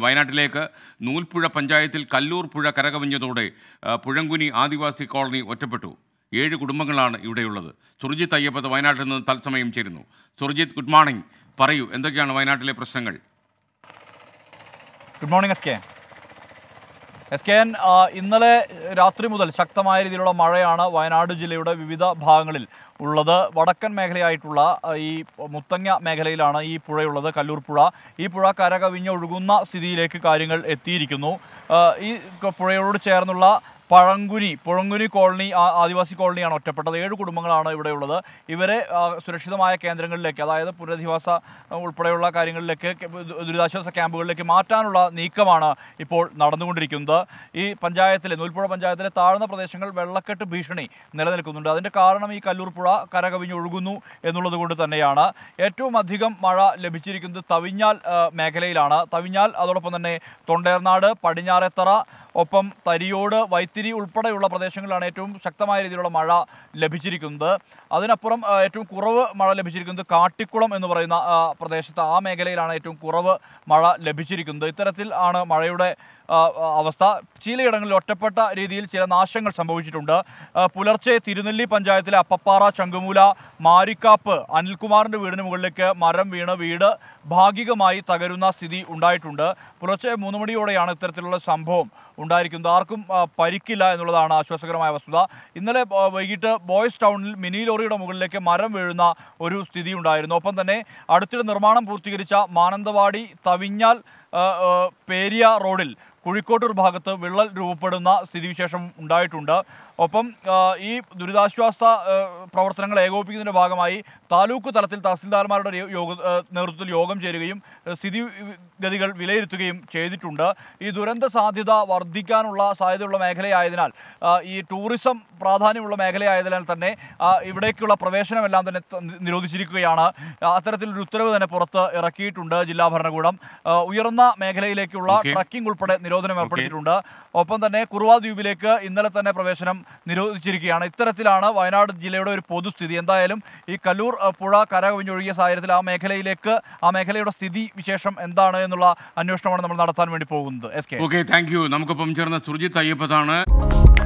വയനാട്ടിലേക്ക് നൂൽപ്പുഴ പഞ്ചായത്തിൽ കല്ലൂർ പുഴ കരകവിഞ്ഞതോടെ ആ, പുഴങ്കുനി ആദിവാസി കോളനി ഒറ്റപ്പെട്ടു ഏഴ് കുടുംബങ്ങളാണ് ഇവിടെയുള്ളത് സുർജിത്ത് അയ്യപ്പത്ത് വയനാട്ടിൽ നിന്ന് തത്സമയം ചേരുന്നു സുർജിത്ത് ഗുഡ് മോർണിംഗ് പറയൂ എന്തൊക്കെയാണ് വയനാട്ടിലെ പ്രശ്നങ്ങൾ good morning S K S K N ആ, ഇന്നലെ രാത്രി മുതൽ ശക്തമായ രീതിയിലുള്ള മഴയാണ് വയനാട് ജില്ലയുടെ വിവിധ ഭാഗങ്ങളിൽ ഉള്ളത് വടക്കൻ മേഖലയായിട്ടുള്ള ആ, ഈ മുത്തങ്ങ മേഖലയിലാണ് ഈ പുഴയുള്ളത് കല്ലൂർ പുഴ ഈ പുഴ കരകവിഞ്ഞൊഴുകുന്ന സ്ഥിതിയിലേക്ക് കാര്യങ്ങൾ എത്തിയിരിക്കുന്നു ആ, ഈ ക- പുഴയോട് ചേർന്നുള്ള പഴങ്കുനി പുഴങ്കുനി കോളനി ആ- ആദിവാസി കോളനിയാണ് ഒറ്റപ്പെട്ടത് ഏഴ് കുടുംബങ്ങളാണ് ഇവിടെയുള്ളത് ഇവരെ ആ, സുരക്ഷിതമായ കേന്ദ്രങ്ങളിലേക്ക് അതായത് പുനരധിവാസ ആ, ഉൾപ്പെടെയുള്ള കാര്യങ്ങളിലേക്ക് കെ- ദു- ദുരിതാശ്വാസ ക്യാമ്പുകളിലേക്ക് മാറ്റാനുള്ള നീക്കമാണ് ഇപ്പോൾ നടന്നുകൊണ്ടിരിക്കുന്നത് ഈ പഞ്ചായത്തിലെ നൂൽപ്പുഴ പഞ്ചായത്തിലെ താഴ്ന്ന പ്രദേശങ്ങൾ വെള്ളക്കെട്ട് ഭീഷണി നിലനിൽക്കുന്നുണ്ട് അതിൻ്റെ കാരണം ഈ കല്ലൂർ പുഴ കരകവിഞ്ഞൊഴുകുന്നു എന്നുള്ളത് കൊണ്ട് തന്നെയാണ് ഏറ്റവും അധികം മഴ ലഭിച്ചിരിക്കുന്നത് തവിഞ്ഞാൽ ആ, മേഖലയിലാണ് തവിഞ്ഞാൽ അതോടൊപ്പം തന്നെ തൊണ്ടേർനാട് പടിഞ്ഞാറേത്തറ ഒപ്പം തരിയോട് വൈത്തിരി ഉൾപ്പെടെയുള്ള പ്രദേശങ്ങളിലാണ് ഏറ്റവും ശക്തമായ രീതിയിലുള്ള മഴ ലഭിച്ചിരിക്കുന്നത് അതിനപ്പുറം ആ, ഏറ്റവും കുറവ് മഴ ലഭിച്ചിരിക്കുന്നത് കാട്ടിക്കുളം എന്ന് പറയുന്ന ആ, പ്രദേശത്ത് ആ മേഖലയിലാണ് ഏറ്റവും കുറവ് മഴ ലഭിച്ചിരിക്കുന്നത് ഇത്തരത്തിൽ ആണ് മഴയുടെ ആ, ആ, അവസ്ഥ ചിലയിടങ്ങളിൽ ഒറ്റപ്പെട്ട രീതിയിൽ ചില നാശങ്ങൾ സംഭവിച്ചിട്ടുണ്ട് ആ, പുലർച്ചെ തിരുനെല്ലി പഞ്ചായത്തിലെ അപ്പപ്പാറ ചങ്കുമൂല മാരിക്കാപ്പ് അനിൽകുമാറിന്റെ വീടിന് മുകളിലേക്ക് മരം വീണ് വീട് ഭാഗികമായി തകരുന്ന സ്ഥിതി ഉണ്ടായിട്ടുണ്ട് പുലർച്ചെ മൂന്ന് മണിയോടെയാണ് ഇത്തരത്തിലുള്ള സംഭവം ഉണ്ടായിരിക്കുന്നത് ആർക്കും ആ, പരിക്കില്ല എന്നുള്ളതാണ് ആശ്വാസകരമായ വസ്തുത ഇന്നലെ ആ, വൈകിട്ട് ബോയ്സ് ടൗണിൽ മിനി ലോറിയുടെ മുകളിലേക്ക് മരം വീഴുന്ന ഒരു സ്ഥിതി ഉണ്ടായിരുന്നു ഒപ്പം തന്നെ അടുത്തിടെ നിർമ്മാണം പൂർത്തീകരിച്ച മാനന്തവാടി തവിഞ്ഞാൽ ആ, ആ, പേരിയ റോഡിൽ കുഴിക്കോട്ടൂർ ഭാഗത്ത് വിള്ളൽ രൂപപ്പെടുന്ന സ്ഥിതിവിശേഷം ഉണ്ടായിട്ടുണ്ട് ഒപ്പം ആ, ഈ ദുരിതാശ്വാസ ആ, പ്രവർത്തനങ്ങൾ ഏകോപിപ്പിക്കുന്നതിൻ്റെ ഭാഗമായി താലൂക്ക് തലത്തിൽ തഹസിൽദാർമാരുടെ യോ- യോഗ ആ, നേതൃത്വത്തിൽ യോഗം ചേരുകയും ആ, സ്ഥിതിഗതികൾ വിലയിരുത്തുകയും ചെയ്തിട്ടുണ്ട് ഈ ദുരന്ത സാധ്യത വർദ്ധിക്കാനുള്ള സാധ്യതയുള്ള മേഖലയായതിനാൽ ആ, ഈ ടൂറിസം പ്രാധാന്യമുള്ള മേഖലയായതിനാൽ തന്നെ ആ, ഇവിടേക്കുള്ള പ്രവേശനമെല്ലാം തന്നെ ത- നിരോധിച്ചിരിക്കുകയാണ് ആ, അത്തരത്തിലൊരു ഉത്തരവ് തന്നെ പുറത്ത് ഇറക്കിയിട്ടുണ്ട് ജില്ലാ ഭരണകൂടം ആ, ഉയർന്ന മേഖലയിലേക്കുള്ള Okay. ട്രക്കിംഗ് ഉൾപ്പെടെ നിരോധനം ഏർപ്പെടുത്തിയിട്ടുണ്ട് ഒപ്പം തന്നെ കുറുവാ ദ്വീപിലേക്ക് ഇന്നലെ തന്നെ പ്രവേശനം നിരോധിച്ചിരിക്കുകയാണ് ഇത്തരത്തിലാണ് വയനാട് ജില്ലയുടെ ഒരു പൊതുസ്ഥിതി എന്തായാലും ഈ കല്ലൂർ അഹ്, പുഴ കരകവിഞ്ഞൊഴുകിയ സാഹചര്യത്തിൽ ആ മേഖലയിലേക്ക് ആ മേഖലയുടെ സ്ഥിതി വിശേഷം എന്താണ് എന്നുള്ള അന്വേഷണമാണ് നമ്മൾ നടത്താൻ വേണ്ടി പോകുന്നത് S K okay thank you നമുക്കൊപ്പം ചേർന്ന സുർജിത്ത് അയ്യപ്പത്താണ്